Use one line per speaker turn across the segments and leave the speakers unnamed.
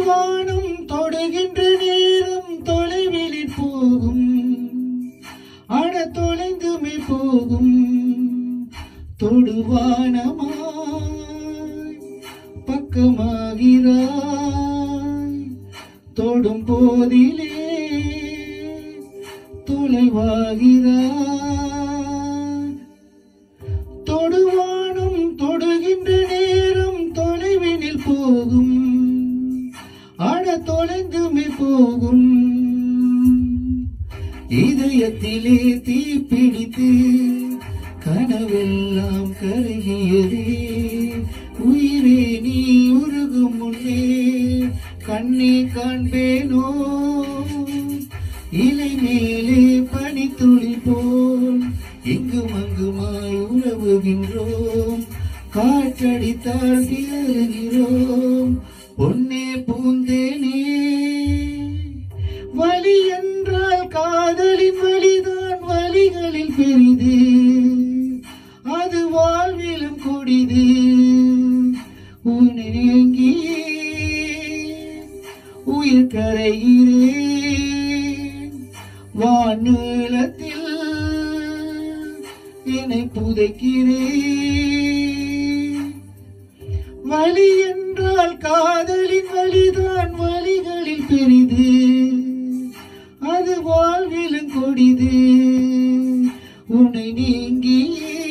தொடுவானம் தொடுகின்ற நேரம் தொலைவில் போகும் அட தொலைந்துமே போகும் தொடுவானமாய் பக்கமாகிறாய் தொடும் போதிலே தொலைவாகிறாய் தொடுவானம் தொடுகின்ற நேரம் தொலைவினில் போகும் அட தொலைந்துமே போகும் இதயத்திலே தீப்பிடித்து கனவெல்லாம் கருகியதே உயிரே நீ உருகும் முன்னே கண்ணே காண்பேனோ இலை மேலே பனித்துளி போல் இங்கும் அங்குமாய் உறவுகின்றோம் காற்றடித்தால் திகழ்கிறோம் பொன்னே பூந்தேனே வலி என்றால் காதலின் வலிதான் வலிகளில் பெரிது அது வாழ்விலும் கொடிது உனங்கி உயிர் கரைகிறேன் வானீளத்தில் என்னை புதைக்கிறேன் வலி என்றால் காதலின் வலிதான் வலிகளில் பெரிது அது வாழ்விலும் கொடிது உன்னை நீங்கி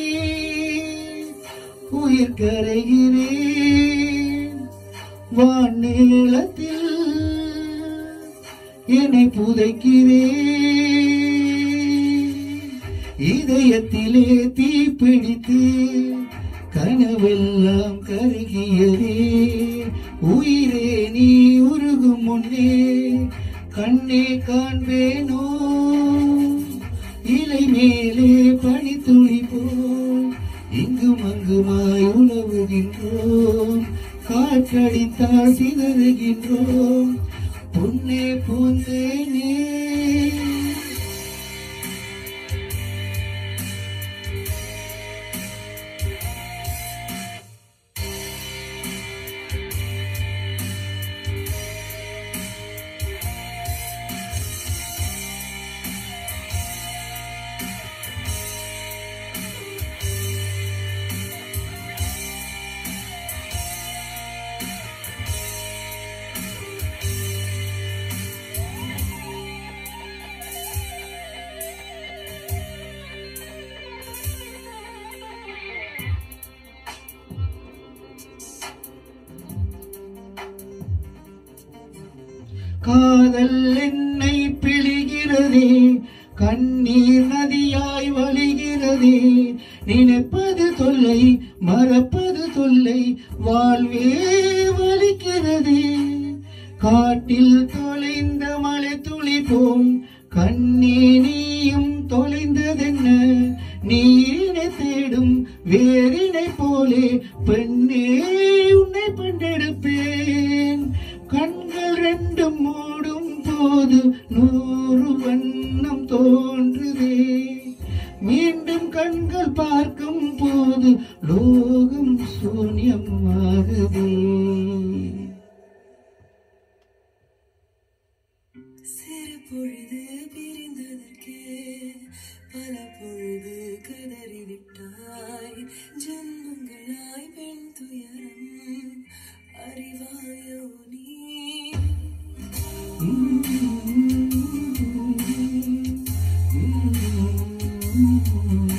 உயிர் கரைகிறேன் வானீளத்தில் என்னை புதைக்கிறேன் இதயத்திலே தீப்பிடித்து கனவெல்லாம் கருகியதே உயிரே நீ உருகும் முன்னே கண்ணே காண்பேனோ இலை மேலே பனித்துளி போல் இங்கும் அங்குமாய் உழவுகின்றோம் காற்றடித்தால் சிதறுகின்றோம் பொன்னே பூந்தேனே காதல் என்னை பிழிகிறதே கண்ணீர் நதியாய் வழிகிறதே நினைப்பது தொல்லை மறப்பது தொல்லை வாழ்வே வலிக்கிறதே காட்டில் தொலைந்த மலை துளி போல் கண்ணே நீயும் தொலைந்ததென்ன நீரினை தேடும் வேரினை போலே பெண்ணே உன்னை பெண்டெடுப்பேன் கண்கள் ரெண்டும் மூடும் போது நூறு வண்ணம் தோன்றுதே மீண்டும் கண்கள் பார்க்கும் போது லோகம் சூன்யமாகுதே
சிறு பொழுது பிரிந்ததற்கே பல பொழுது கதறிவிட்டாய் ஜென்மங்களாய் பெண் துயரம் அறிவாயோ நீ
Mm-hmm.